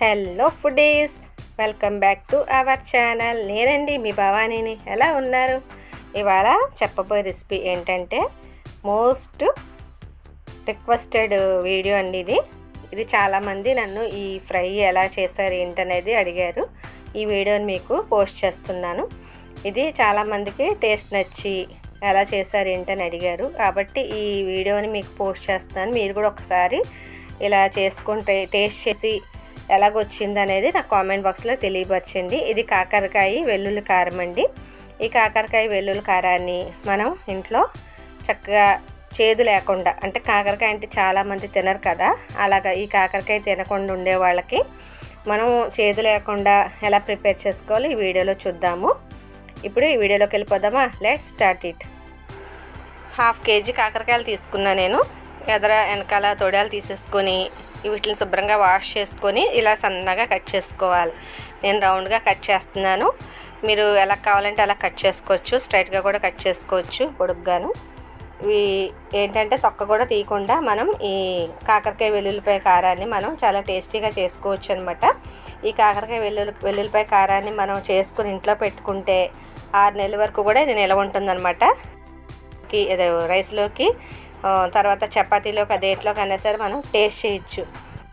hello foodies welcome back to our channel నేనండి మీ భవానీని ఎలా ఉన్నారు ఇవాళ చెప్పబోయే రెసిపీ ఏంటంటే మోస్ట్ రిక్వెస్టెడ్ వీడియో అండి ఇది ఇది చాలామంది నన్ను ఈ ఫ్రై ఎలా చేశారు ఏంటనేది అడిగారు ఈ వీడియోని మీకు పోస్ట్ చేస్తున్నాను ఇది చాలామందికి టేస్ట్ నచ్చి ఎలా చేశారు ఏంటని అడిగారు కాబట్టి ఈ వీడియోని మీకు పోస్ట్ చేస్తున్నాను మీరు కూడా ఒకసారి ఇలా చేసుకుంటే టేస్ట్ చేసి ఎలాగొచ్చింది అనేది నాకు కామెంట్ బాక్స్లో తెలియపరచండి ఇది కాకరకాయ వెల్లుల్లి కారం అండి ఈ కాకరకాయ వెల్లుల్లి కారాన్ని మనం ఇంట్లో చక్కగా చేదు లేకుండా అంటే కాకరకాయ అంటే చాలామంది తినరు కదా అలాగా ఈ కాకరకాయ తినకుండా ఉండే వాళ్ళకి మనం చేదు లేకుండా ఎలా ప్రిపేర్ చేసుకోవాలో ఈ వీడియోలో చూద్దాము ఇప్పుడు ఈ వీడియోలోకి వెళ్ళిపోదామా let start it half KG కాకరకాయలు తీసుకున్నా నేను ఎదర వెనకాల తొడాలు తీసేసుకొని వీటిని శుభ్రంగా వాష్ చేసుకొని ఇలా సన్నగా కట్ చేసుకోవాలి నేను రౌండ్గా కట్ చేస్తున్నాను మీరు ఎలా కావాలంటే అలా కట్ చేసుకోవచ్చు స్ట్రైట్గా కూడా కట్ చేసుకోవచ్చు పొడుగ్గాను ఇవి ఏంటంటే తొక్క కూడా తీయకుండా మనం ఈ కాకరకాయ వెల్లుల్లిపాయ కారాన్ని మనం చాలా టేస్టీగా చేసుకోవచ్చు అనమాట ఈ కాకరకాయ వెల్లుల్లి వెల్లుల్లిపాయ కారాన్ని మనం చేసుకుని ఇంట్లో పెట్టుకుంటే ఆరు నెలల వరకు కూడా ఇది నిలవ ఉంటుందన్నమాట అదే రైస్లోకి తర్వాత చపాతీలోకి అదేట్లోకి అయినా సరే మనం టేస్ట్ చేయొచ్చు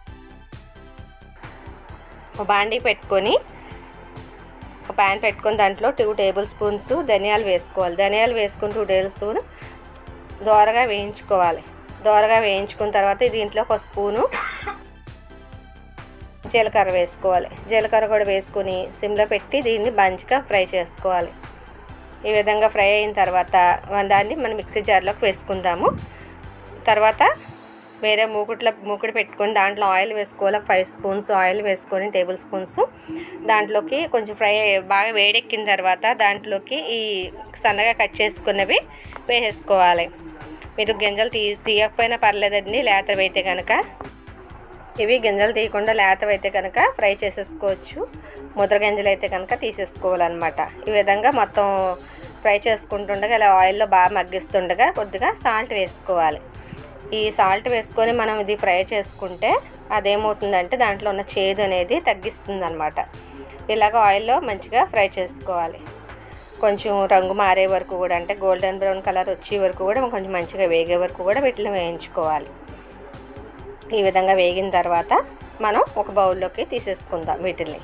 ఒక బాండీ పెట్టుకొని ఒక ప్యాన్ పెట్టుకొని దాంట్లో టూ టేబుల్ స్పూన్స్ ధనియాలు వేసుకోవాలి ధనియాలు వేసుకుని టూ టేబుల్ స్పూన్ దోరగా వేయించుకోవాలి దోరగా వేయించుకున్న తర్వాత దీంట్లో ఒక స్పూను జీలకర్ర వేసుకోవాలి జీలకర్ర కూడా వేసుకొని సిమ్లో పెట్టి దీన్ని మంచిగా ఫ్రై చేసుకోవాలి ఈ విధంగా ఫ్రై అయిన తర్వాత దాన్ని మనం మిక్సీ జార్లోకి వేసుకుందాము తర్వాత వేరే మూకుట్లో మూకుడు పెట్టుకొని దాంట్లో ఆయిల్ వేసుకోవాలి ఫైవ్ స్పూన్స్ ఆయిల్ వేసుకొని టేబుల్ స్పూన్స్ దాంట్లోకి కొంచెం ఫ్రై బాగా వేడెక్కిన తర్వాత దాంట్లోకి ఈ సన్నగా కట్ చేసుకున్నవి వేసేసుకోవాలి మీరు గింజలు తీ తీయకపోయినా పర్లేదండి లేతవైతే కనుక ఇవి గింజలు తీయకుండా లేతవైతే కనుక ఫ్రై చేసేసుకోవచ్చు ముద్ర గింజలు అయితే కనుక తీసేసుకోవాలన్నమాట ఈ విధంగా మొత్తం ఫ్రై చేసుకుంటుండగా ఇలా ఆయిల్లో బాగా మగ్గిస్తుండగా కొద్దిగా సాల్ట్ వేసుకోవాలి ఈ సాల్ట్ వేసుకొని మనం ఇది ఫ్రై చేసుకుంటే అదేమవుతుందంటే దాంట్లో ఉన్న చేదు అనేది తగ్గిస్తుంది అనమాట ఇలాగ ఆయిల్లో మంచిగా ఫ్రై చేసుకోవాలి కొంచెం రంగు మారే వరకు కూడా అంటే గోల్డెన్ బ్రౌన్ కలర్ వచ్చే వరకు కూడా కొంచెం మంచిగా వేగే వరకు కూడా వీటిని వేయించుకోవాలి ఈ విధంగా వేగిన తర్వాత మనం ఒక బౌల్లోకి తీసేసుకుందాం వీటిని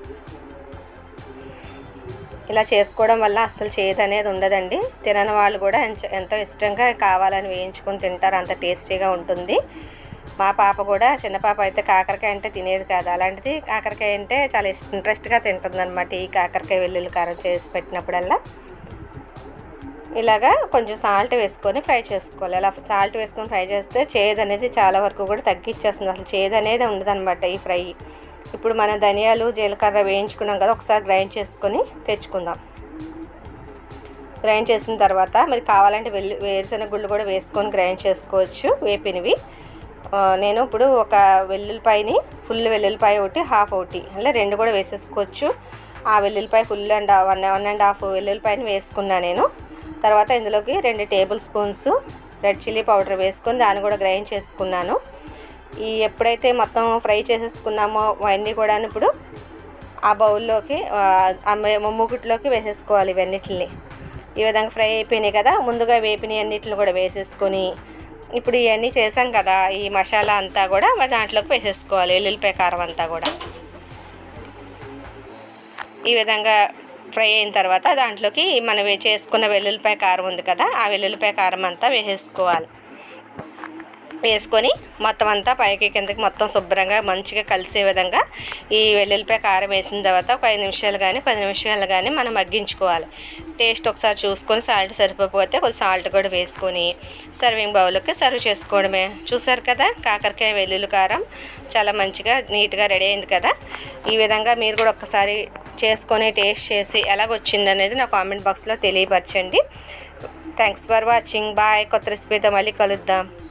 ఇలా చేసుకోవడం వల్ల అస్సలు చేదు అనేది ఉండదండి తినని వాళ్ళు కూడా ఎంతో ఇష్టంగా కావాలని వేయించుకొని తింటారు అంత టేస్టీగా ఉంటుంది మా పాప కూడా చిన్న పాప అయితే కాకరకాయ అంటే తినేది కాదు అలాంటిది కాకరకాయ అంటే చాలా ఇంట్రెస్ట్గా తింటుంది అనమాట ఈ కాకరకాయ వెల్లుల్లి కారం చేసి పెట్టినప్పుడల్లా ఇలాగా కొంచెం సాల్ట్ వేసుకొని ఫ్రై చేసుకోవాలి అలా సాల్ట్ వేసుకొని ఫ్రై చేస్తే చేదు అనేది చాలా వరకు కూడా తగ్గించేస్తుంది అసలు చేదు అనేది ఉండదన్నమాట ఈ ఫ్రై ఇప్పుడు మన ధనియాలు జీలకర్ర వేయించుకున్నాం కదా ఒకసారి గ్రైండ్ చేసుకొని తెచ్చుకుందాం గ్రైండ్ చేసిన తర్వాత మరి కావాలంటే వెల్లు వేరుశనగ గుళ్ళు కూడా వేసుకొని గ్రైండ్ చేసుకోవచ్చు వేపినవి నేను ఇప్పుడు ఒక వెల్లుల్లిపాయని ఫుల్ వెల్లుల్లిపాయ ఒకటి హాఫ్ ఒకటి అలా రెండు కూడా వేసేసుకోవచ్చు ఆ వెల్లుల్లిపాయ full and one one and half వెల్లుల్లిపాయని వేసుకున్నా నేను తర్వాత ఇందులోకి రెండు table spoons red chilli powder వేసుకొని దాన్ని కూడా గ్రైండ్ చేసుకున్నాను ఈ ఎప్పుడైతే మొత్తం ఫ్రై చేసేసుకున్నామో అవన్నీ కూడా ఇప్పుడు ఆ బౌల్లోకి మూకుట్లోకి వేసేసుకోవాలి ఇవన్నిటిని ఈ విధంగా ఫ్రై అయిపోయినాయి కదా ముందుగా వేపినవి అన్నిటిని కూడా వేసేసుకొని ఇప్పుడు ఇవన్నీ చేసాం కదా ఈ మసాలా అంతా కూడా మరి దాంట్లోకి వేసేసుకోవాలి వెల్లుల్లిపాయ కారం అంతా కూడా ఈ విధంగా ఫ్రై అయిన తర్వాత దాంట్లోకి మనం చేసుకున్న వెల్లుల్లిపాయ కారం ఉంది కదా ఆ వెల్లుల్లిపాయ కారం అంతా వేసేసుకోవాలి వేసుకొని మొత్తం అంతా పైకి కిందకి మొత్తం శుభ్రంగా మంచిగా కలిసే విధంగా ఈ వెల్లుల్లిపాయ కారం వేసిన తర్వాత ఒక ఐదు నిమిషాలు కానీ పది నిమిషాలు కానీ మనం మగ్గించుకోవాలి టేస్ట్ ఒకసారి చూసుకొని సాల్ట్ సరిపోతే కొంచెం సాల్ట్ కూడా వేసుకొని సర్వింగ్ బౌల్లోకి సర్వ్ చేసుకోవడమే చూసారు కదా కాకరకాయ వెల్లుల్లి కారం చాలా మంచిగా నీట్గా రెడీ అయింది కదా ఈ విధంగా మీరు కూడా ఒక్కసారి చేసుకొని టేస్ట్ చేసి ఎలాగొచ్చింది అనేది నా కామెంట్ బాక్స్లో తెలియపరచండి థ్యాంక్స్ ఫర్ వాచింగ్ బాయ్ కొత్త రెసిపీతో మళ్ళీ కలుద్దాం